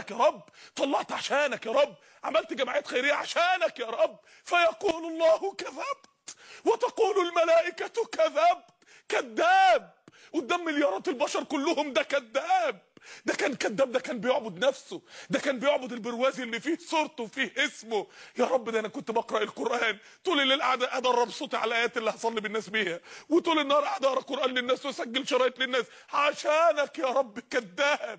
عشانك يا رب طلعت عشانك يا رب عملت جمعيات خيريه عشانك يا رب فيقول الله كذبت وتقول الملائكه كذبت كذاب قدام مليارات البشر كلهم ده كذاب ده كان كذاب ده كان بيعبد نفسه ده كان بيعبد البروازي اللي فيه صورته فيه اسمه يا رب ده انا كنت بقرا القران طول الليل قاعد ادرب صوتي على الايات اللي هصلي بالناس بيها وطول النهار قاعد اقرا قران للناس واسجل شرايط للناس عشانك يا رب كذاب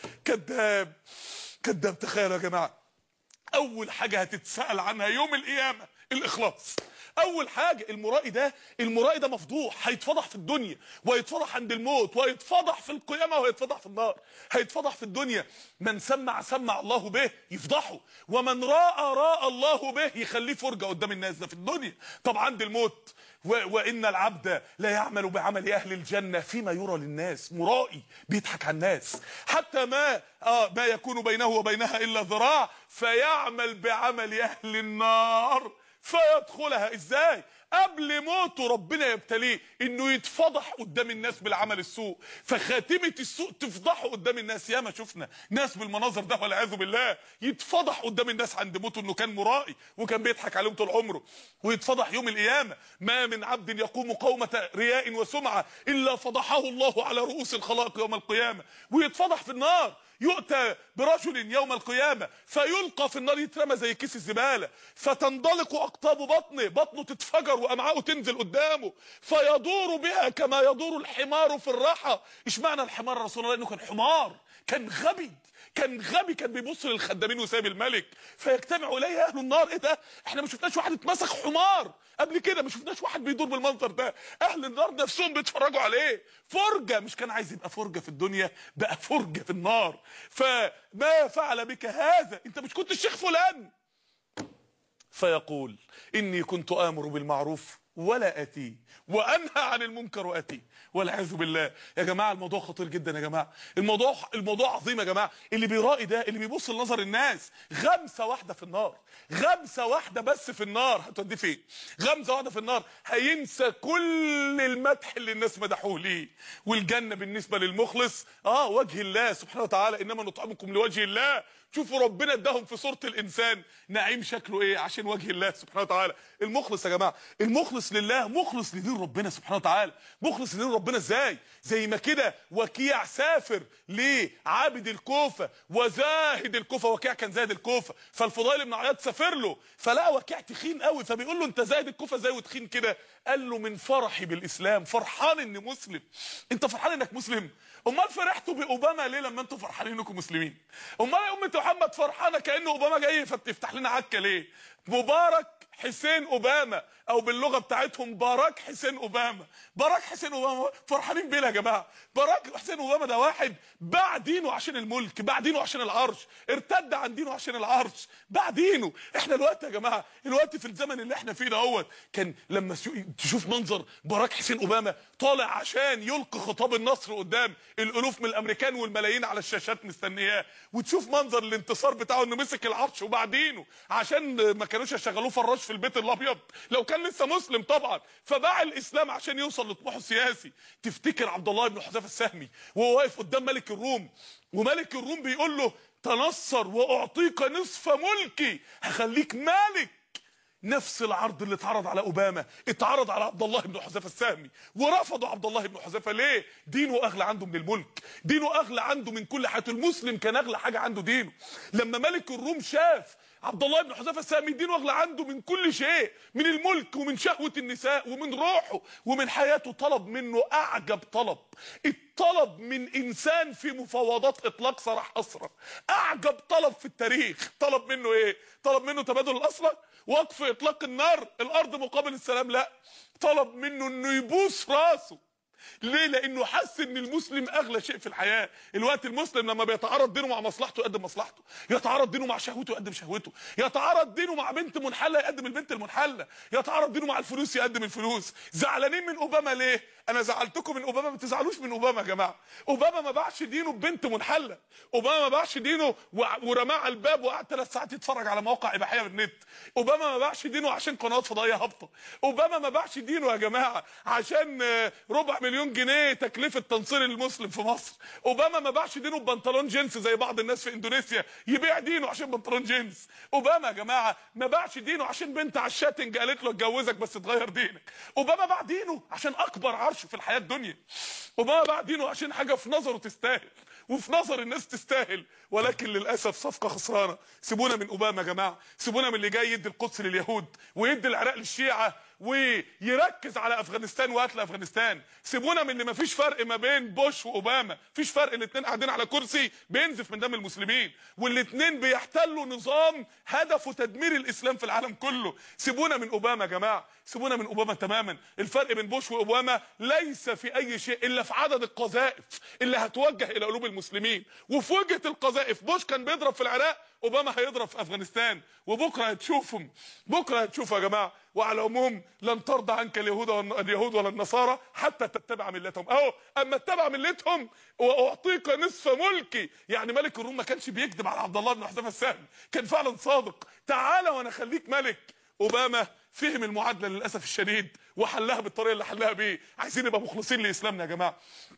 كذاب كذاب تخيلوا يا جماعه اول حاجه هتتسال عنها يوم القيامه الاخلاص اول حاجه المرائي ده المرائي ده مفضوح هيتفضح في الدنيا ويتفضح عند الموت ويتفضح في القيامه ويتفضح في النار هيتفضح في الدنيا من سمع سمع الله به يفضحه ومن راى راى الله به يخليه فرجه قدام الناس ده في الدنيا طب عند الموت و وان العبد لا يعمل بعمل اهل الجنه فيما يرى للناس مرائي بيضحك على الناس حتى ما اه ما يكون بينه وبينها الا ذراع فيعمل بعمل اهل النار فيدخلها ازاي قبل موته ربنا يبتليه انه يتفضح قدام الناس بالعمل السوء فخاتمه السوء تفضحه قدام الناس ياما شفنا ناس بالمناظر ده والعياذ بالله يتفضح قدام الناس عند موته انه كان مرائي وكان بيضحك عليهم طول عمره ويتفضح يوم القيامه ما من عبد يقوم قومه رياء وسمعه الا فضحه الله على رؤوس الخلائق يوم القيامه ويتفضح في النار يؤتى برجل يوم القيامة فيلقى في النار يترمى زي كيس الزبالة فتندلق أقطاب بطنه بطنه تتفجر وأمعاؤه تنزل قدامه فيدور بها كما يدور الحمار في الرحى ايش معنى الحمار رسول الله انه كان حمار كان غبي كان غبي كان بيبص للخدامين وسايب الملك فيجتمع اليه اهل النار ايه ده احنا ما شفناش واحد اتمسك حمار قبل كده ما شفناش واحد بيدور بالمنظر ده اهل النار نفسهم بيتفرجوا عليه فرجه مش كان عايز يبقى فرجه في الدنيا بقى فرجه في النار فما فعل بك هذا انت مش كنت الشيخ فلان فيقول اني كنت امر بالمعروف ولا اتي وانهى عن المنكر واتي والعياذ بالله يا جماعه الموضوع خطير جدا يا جماعه الموضوع الموضوع عظيم يا جماعه اللي بيرائي ده اللي بيبص لنظر الناس غمسه واحده في النار غمسه واحده بس في النار هتوديه فين غمسه واحده في النار هينسى كل المدح اللي الناس مدحوه ليه والجنه بالنسبه للمخلص اه وجه الله سبحانه وتعالى انما نطعمكم لوجه الله شوفوا ربنا اداهم في صوره الانسان نعيم شكله ايه عشان وجه الله سبحانه وتعالى المخلص يا جماعه المخلص لله مخلص لدين ربنا سبحانه وتعالى مخلص لدين ربنا ازاي زي ما كده وكيع سافر لعابد الكوفه وزاهد الكوفه وكيع كان زاهد الكوفه فالفضيل بن عياض سافر له فلقى وكيع تخين قوي فبيقول له انت زاهد الكوفه ازاي وتخين كده قال له من فرحي بالاسلام فرحان اني مسلم انت فرحان انك مسلم امال فرحتوا باوباما ليه لما انتوا فرحانين انكم مسلمين امال يا امه محمد فرحانه كانه اوباما جاي فتفتح لنا عكه ليه مبارك حسين اوباما او باللغه بتاعتهم باراك حسين اوباما باراك حسين اوباما فرحانين بيه يا جماعه باراك حسين اوباما ده واحد باع دينه عشان الملك باع دينه عشان العرش ارتد عن دينه عشان العرش باع دينه احنا الوقت يا جماعه الوقت في الزمن اللي احنا فيه دوت كان لما تشوف منظر باراك حسين اوباما طالع عشان يلقي خطاب النصر قدام الالوف من الامريكان والملايين على الشاشات مستنياه وتشوف منظر الانتصار بتاعه انه مسك العرش وباع دينه عشان ما كانوش يشغلوه فراش في البيت الابيض لو كان لسه مسلم طبعا فباع الاسلام عشان يوصل لطموحه السياسي تفتكر عبد الله بن حذيفه السهمي وهو واقف قدام ملك الروم وملك الروم بيقول له تنصر واعطيك نصف ملكي هخليك مالك نفس العرض اللي اتعرض على اوباما اتعرض على عبد الله بن حذيفه السهمي ورفضوا عبد الله بن حذيفه ليه دينه اغلى عنده من الملك دينه اغلى عنده من كل حاجه المسلم كان اغلى حاجه عنده دينه لما ملك الروم شاف عبد الله بن حذيفه السهمي دينه اغلى عنده من كل شيء من الملك ومن شهوه النساء ومن روحه ومن حياته طلب منه اعجب طلب الطلب من انسان في مفاوضات اطلاق سراح اسرى اعجب طلب في التاريخ طلب منه ايه طلب منه تبادل الاسرى وقف اطلاق النار الارض مقابل السلام لا طلب منه انه يبوس راسه ليه لانه حس ان المسلم اغلى شيء في الحياه الوقت المسلم لما بيتعارض دينه مع مصلحته يقدم مصلحته يتعارض دينه مع شهوته يقدم شهوته يتعارض دينه مع بنت منحله يقدم البنت المنحله يتعارض دينه مع الفلوس يقدم الفلوس زعلانين من اوباما ليه انا زعلتكم من اوباما ما تزعلوش من اوباما يا جماعه اوباما ما باعش دينه ببنت منحله اوباما ما باعش دينه و- ورماه على الباب وقعد ثلاث ساعات يتفرج على مواقع اباحيه بالنت اوباما ما باعش دينه عشان قنوات فضائيه هابطه اوباما ما باعش دينه يا جماعه عشان آه، ربع مليون جنيه تكلفه تنصير المسلم في مصر اوباما ما باعش دينه ببنطلون جينز زي بعض الناس في اندونيسيا يبيع دينه عشان بنطلون جينز اوباما يا جماعه ما باعش دينه عشان بنت على الشاتنج قالت له اتجوزك بس تغير دينك اوباما باع دينه عشان اكبر عرش في الحياه الدنيا اوباما باع دينه عشان حاجه في نظره تستاهل وفي نظر الناس تستاهل ولكن للاسف صفقه خسرانه سيبونا من اوباما يا جماعه سيبونا من اللي جاي يدي القدس لليهود ويدي العراق للشيعه ويركز على افغانستان وقتل افغانستان سيبونا من اللي مفيش فرق ما بين بوش واوباما مفيش فرق الاثنين قاعدين على كرسي بينزف من دم المسلمين والاثنين بيحتلوا نظام هدفه تدمير الاسلام في العالم كله سيبونا من اوباما يا جماعه سيبونا من اوباما تماما الفرق بين بوش واوباما ليس في اي شيء الا في عدد القذائف اللي هتوجه الى قلوب المسلمين وفي وجهه القذائف بوش كان بيضرب في العراق اوباما هيضرب في افغانستان وبكره هتشوفهم بكره هتشوفوا يا جماعه وعلى العموم لن ترضى عنك اليهود والن- اليهود ولا النصارى حتى تتبع ملتهم اهو اما اتبع ملتهم واعطيك نصف ملكي يعني ملك الروم ما كانش بيكذب على عبد الله بن حذيفه السهم كان فعلا صادق تعالى وانا اخليك ملك اوباما فهم المعادله للاسف الشديد وحلها بالطريقه اللي حلها بيه عايزين نبقى مخلصين لاسلامنا يا جماعه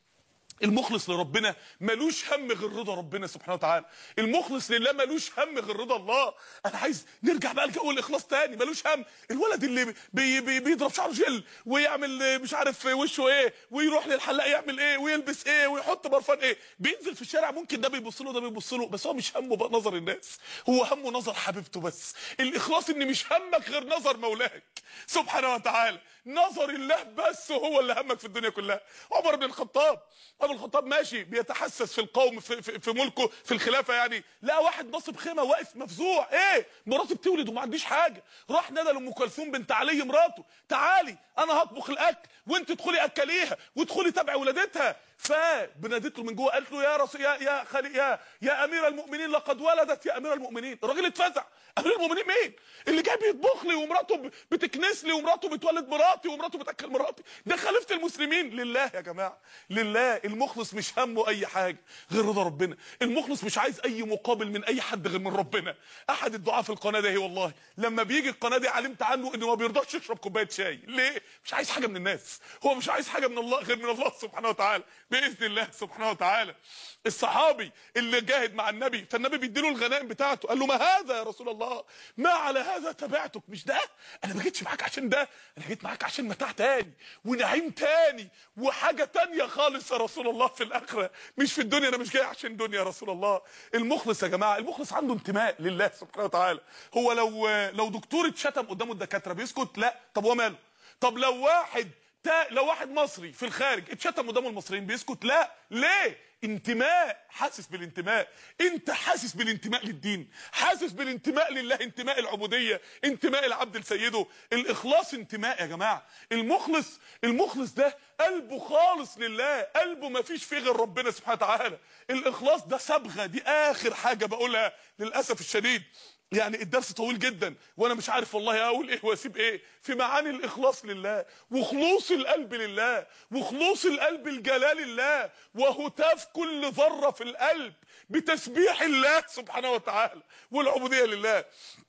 المخلص لربنا ملوش هم غير رضا ربنا سبحانه وتعالى المخلص لله ملوش هم غير رضا الله انا عايز نرجع بقى لجو الاخلاص تاني ملوش هم الولد اللي بي بي بيضرب شعره جل ويعمل مش عارف وشه ايه ويروح للحلاق يعمل ايه ويلبس ايه ويحط برفان ايه بينزل في الشارع ممكن ده بيبص له ده بيبص له بس هو مش همه بقى نظر الناس هو همه نظر حبيبته بس الاخلاص ان مش همك غير نظر مولاك سبحانه وتعالى نظر الله بس هو اللي همك في الدنيا كلها عمر بن الخطاب ابو الخطاب ماشي بيتحسس في القوم في, في, في ملكه في الخلافه يعني لقى واحد ناصب خيمه واقف مفزوع ايه مراتي بتولد وما عنديش حاجه راح نادى لام كلثوم بنت علي مراته تعالي انا هطبخ الاكل وانت ادخلي اكليها وادخلي تابعي ولادتها فبنادت له من جوه قالت له يا رسول يا يا خلي يا يا امير المؤمنين لقد ولدت يا امير المؤمنين الراجل اتفزع امير المؤمنين مين اللي جاي بيطبخ لي ومراته ب- بتكنس لي ومراته بتولد مراتي ومراته بتاكل مراتي ده خليفه المسلمين لله يا جماعه لله المخلص مش همه اي حاجه غير رضا ربنا المخلص مش عايز اي مقابل من اي حد غير من ربنا احد الدعاء في القناه ده والله لما بيجي القناه دي علمت عنه انه ما بيرضاش يشرب كوبايه شاي ليه مش عايز حاجه من الناس هو مش عايز حاجه من الله غير من الله سبحانه وتعالى باذن الله سبحانه وتعالى الصحابي اللي جاهد مع النبي فالنبي بيديله الغنائم بتاعته قال له ما هذا يا رسول الله ما على هذا تبعتك مش ده انا ما جيتش معاك عشان ده انا جيت معاك عشان متاع تاني ونعيم تاني وحاجه تانية خالص يا رسول الله في الاخره مش في الدنيا انا مش جاي عشان دنيا يا رسول الله المخلص يا جماعه المخلص عنده انتماء لله سبحانه وتعالى هو لو لو دكتور اتشتم قدامه الدكاتره بيسكت لا طب هو ماله طب لو واحد تا لو واحد مصري في الخارج اتشتم قدام المصريين بيسكت لا ليه انتماء حاسس بالانتماء انت حاسس بالانتماء للدين حاسس بالانتماء لله انتماء العبوديه انتماء العبد لسيده الاخلاص انتماء يا جماعه المخلص المخلص ده قلبه خالص لله قلبه ما فيش فيه غير ربنا سبحانه وتعالى الاخلاص ده صبغه دي اخر حاجه بقولها للاسف الشديد يعني الدرس طويل جدا وانا مش عارف والله اقول ايه واسيب ايه في معاني الاخلاص لله وخلوص القلب لله وخلوص القلب لجلال الله وهتاف كل ذره في القلب بتسبيح الله سبحانه وتعالى والعبوديه لله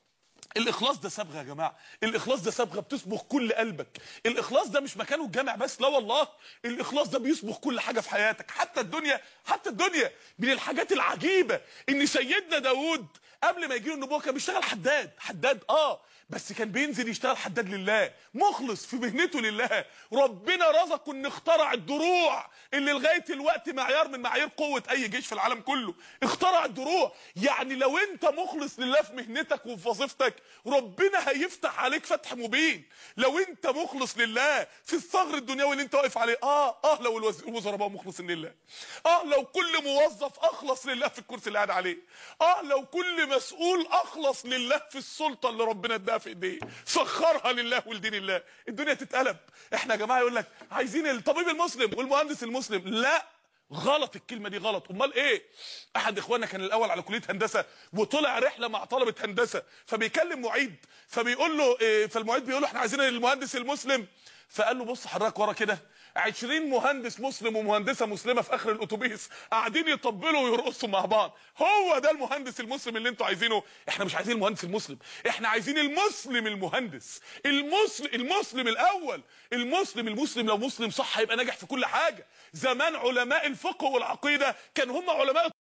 الاخلاص ده صبغه يا جماعه الاخلاص ده صبغه بتصبغ كل قلبك الاخلاص ده مش مكانه الجامع بس لا والله الاخلاص ده بيصبغ كل حاجه في حياتك حتى الدنيا حتى الدنيا من الحاجات العجيبه ان سيدنا داود قبل ما يجي له النبوه كان بيشتغل حداد حداد اه بس كان بينزل يشتغل حداد لله مخلص في مهنته لله ربنا رزقه ان اخترع الدروع اللي لغايه الوقت معيار من معايير قوه اي جيش في العالم كله اخترع الدروع يعني لو انت مخلص لله في مهنتك وفي وظيفتك ربنا هيفتح عليك فتح مبين لو انت مخلص لله في الثغر الدنيوي اللي انت واقف عليه اه اه لو الوز- الوزراء بقوا مخلصين لله اه لو كل موظف اخلص لله في الكرسي اللي قاعد عليه اه لو كل مسؤول اخلص لله في السلطه اللي ربنا اداها في ايديه سخرها لله ولدين الله الدنيا تتقلب احنا يا جماعه يقول لك عايزين الطبيب المسلم والمهندس المسلم لا غلط الكلمه دي غلط امال ايه احد اخواننا كان الاول على كليه هندسه وطلع رحله مع طلبه هندسه فبيكلم معيد فبيقول له إيه فالمعيد بيقول له احنا عايزين المهندس المسلم فقال له بص حضرتك ورا كده 20 مهندس مسلم ومهندسه مسلمه في اخر الاتوبيس قاعدين يطبلوا ويرقصوا مع بعض هو ده المهندس المسلم اللي انتوا عايزينه احنا مش عايزين المهندس المسلم احنا عايزين المسلم المهندس المسلم المسلم الاول المسلم المسلم لو مسلم صح هيبقى ناجح في كل حاجه زمان علماء الفقه والعقيده كان هم علماء